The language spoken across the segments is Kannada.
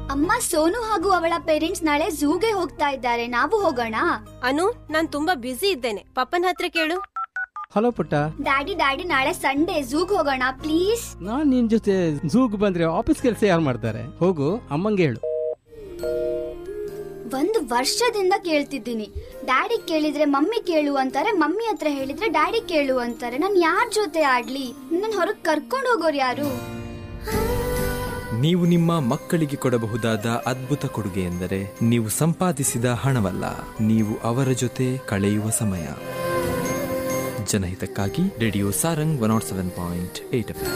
ಅಮ್ಮ ಸೋನು ಹಾಗೂ ಅವಳ ಪೇರೆಂಟ್ಸ್ ನಾಳೆ ಝೂಗೆ ಹೋಗ್ತಾ ಇದ್ದಾರೆ ನಾವು ಹೋಗೋಣ ಅನು ನಾನ್ ತುಂಬಾ ಬ್ಯುಸಿ ಇದ್ದೇನೆ ಪಪ್ಪನ ಹತ್ರ ಕೇಳು ಹಲೋ ಪುಟ್ಟ ಡ್ಯಾಡಿ ಡ್ಯಾಡಿ ನಾಳೆ ಸಂಡೇ ಝೂಗ್ ಹೋಗೋಣ ಪ್ಲೀಸ್ ನಾನ್ ನಿನ್ ಜೊತೆ ಝೂಗ್ ಬಂದ್ರೆ ಆಫೀಸ್ ಕೆಲಸ ಯಾರು ಮಾಡ್ತಾರೆ ಹೋಗು ಅಮ್ಮಂಗೆ ಹೇಳು ಒಂದು ವರ್ಷದಿಂದ ಕೇಳ್ತಿದ್ದೀನಿ ಡ್ಯಾಡಿ ಕೇಳಿದ್ರೆ ಮಮ್ಮಿ ಕೇಳು ಅಂತಾರೆ ಮಮ್ಮಿ ಹತ್ರ ಹೇಳಿದ್ರೆ ಡ್ಯಾಡಿ ಕೇಳು ಅಂತಾರೆ ನಾನ್ ಯಾರ್ ಜೊತೆ ಆಡ್ಲಿ ನನ್ ಹೊರಗ್ ಕರ್ಕೊಂಡ್ ಹೋಗೋರು ಯಾರು ನೀವು ನಿಮ್ಮ ಮಕ್ಕಳಿಗೆ ಕೊಡಬಹುದಾದ ಅದ್ಭುತ ಕೊಡುಗೆ ಎಂದರೆ ನೀವು ಸಂಪಾದಿಸಿದ ಹಣವಲ್ಲ ನೀವು ಅವರ ಜೊತೆ ಕಳೆಯುವ ಸಮಯ ಜನಹಿತಕ್ಕಾಗಿ radio Sarang one nought seven point eight F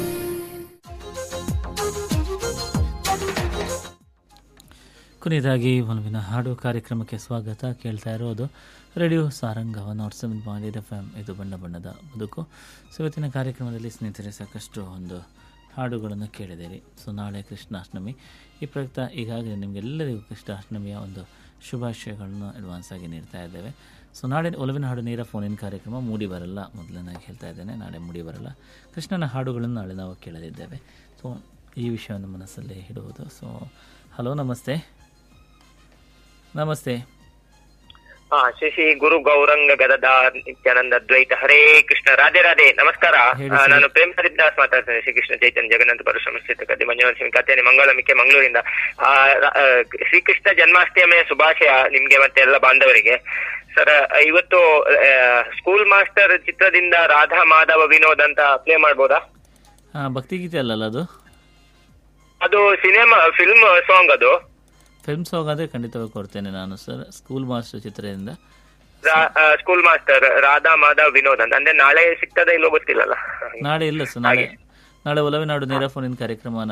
ಕೊನೆಯದಾಗಿ ಒಲವಿನ ಹಾಡು ಕಾರ್ಯಕ್ರಮಕ್ಕೆ ಸ್ವಾಗತ ಕೇಳ್ತಾ ಇರೋದು radio Saranga one nought seven point eight F M ಇದು ಬಣ್ಣ ಬಣ್ಣದ ಬದುಕು ಸೊ ಇವತ್ತಿನ ಕಾರ್ಯಕ್ರಮದಲ್ಲಿ ಸ್ನೇಹಿತರೆ ಸಾಕಷ್ಟು ಒಂದು ಹಾಡುಗಳನ್ನು ಕೇಳಿದಿರಿ ಸೊ ನಾಳೆ ಕೃಷ್ಣಾಷ್ಟಮಿ ಈ ಪ್ರಯುಕ್ತ ಈಗಾಗಲೇ ನಿಮಗೆಲ್ಲರಿಗೂ ಕೃಷ್ಣಾಷ್ಟಮಿಯ ಒಂದು ಶುಭಾಶಯಗಳನ್ನು ಅಡ್ವಾನ್ಸ್ ಆಗಿ ನೀಡ್ತಾ ಇದ್ದೇವೆ ಸೊ ನಾಳೆ ಒಲವಿನ ಹಾಡು ನೇರ ಫೋನಿನ ಕಾರ್ಯಕ್ರಮ ಮೂಡಿ ಬರಲ್ಲ ಮೊದಲನಾಗಿ ಹೇಳ್ತಾ ಇದ್ದೇನೆ ನಾಳೆ ಮೂಡಿ ಬರಲ್ಲ ಕೃಷ್ಣನ ಹಾಡುಗಳನ್ನು ನಾಳೆ ನಾವು ಕೇಳಲಿದ್ದೇವೆ ಸೊ ಈ ವಿಷಯವನ್ನು ಮನಸ್ಸಲ್ಲಿ ಇಡುವುದು ಸೊ ಹಲೋ ನಮಸ್ತೆ ನಮಸ್ತೆ ಹಾ ಶ್ರೀ ಶ್ರೀ ಗುರು ಗೌರಂಗ ಗದದಾರ್ ನಿತ್ಯಾನಂದ ದ್ವೈತ ಹರೇ ಕೃಷ್ಣ ರಾಧೆ ರಾಧೆ ನಮಸ್ಕಾರ ಹೇಳಿ ಆ, ಸರ್. ನಾನು ಪ್ರೇಮ್ ಹರಿದಾಸ್ ಮಾತಾಡ್ತೇನೆ ಶ್ರೀ ಕೃಷ್ಣ ಚೈತನ್ಯ ಜಗನ್ನಾಥ ಪರಶುರಾಮ ಸ್ಥಿತ ಕತೆ ಮಂಜುನಾಥ ಸಿಂಗ್ ಕಥೆನಿ ಮಂಗಳಮಿಕೆ ಮಂಗಳೂರಿಂದ ಆ, ರ- ಆ, ಶ್ರೀಕೃಷ್ಣ ಜನ್ಮಾಷ್ಟಮಿಯ ಶುಭಾಶಯ ನಿಮ್ಗೆ ಮತ್ತೆ ಎಲ್ಲ ಬಾಂಧವರಿಗೆ ಸರ್ ಇವತ್ತು ಆ, ಸ್ಕೂಲ್ ಮಾಸ್ಟರ್ ಚಿತ್ರದಿಂದ ರಾಧಾ ಮಾಧವ ವಿನೋದ್ ಅಂತ ಪ್ಲೇ ಮಾಡ್ಬೋದಾ ಹಾಂ ಭಕ್ತಿಗೀತೆ ಅಲ್ಲಲ್ಲ ಅದು ಅದು ಸಿನಿಮಾ ಫಿಲ್ಮ್ ಸಾಂಗ್ ಅದು ಫಿಲ್ಮ್ ಸಾಂಗ್ ಆದರೆ ಖಂಡಿತವಾಗಿ ಕೊಡ್ತೇನೆ ನಾನು ಸರ್ ಸ್ಕೂಲ್ ಮಾಸ್ಟರ್ ಚಿತ್ರದಿಂದ ಸ್ಕೂಲ್ ಮಾಸ್ಟರ್ ರಾಧಾ ಮಾಧವ್ ವಿನೋದ್ ಅಂತ ಅಂದ್ರೆ ನಾಳೆ ಸಿಗ್ತದ ಇಲ್ಲೋ ಗೊತ್ತಿಲ್ಲಲ್ಲ ನಾಳೆ ಇಲ್ಲ ಸರ್ ನಾಳೆ ನಾಳೆ ಒಲವಿನಾಡು ನೇರ ಫೋನಿನ ಕಾರ್ಯಕ್ರಮ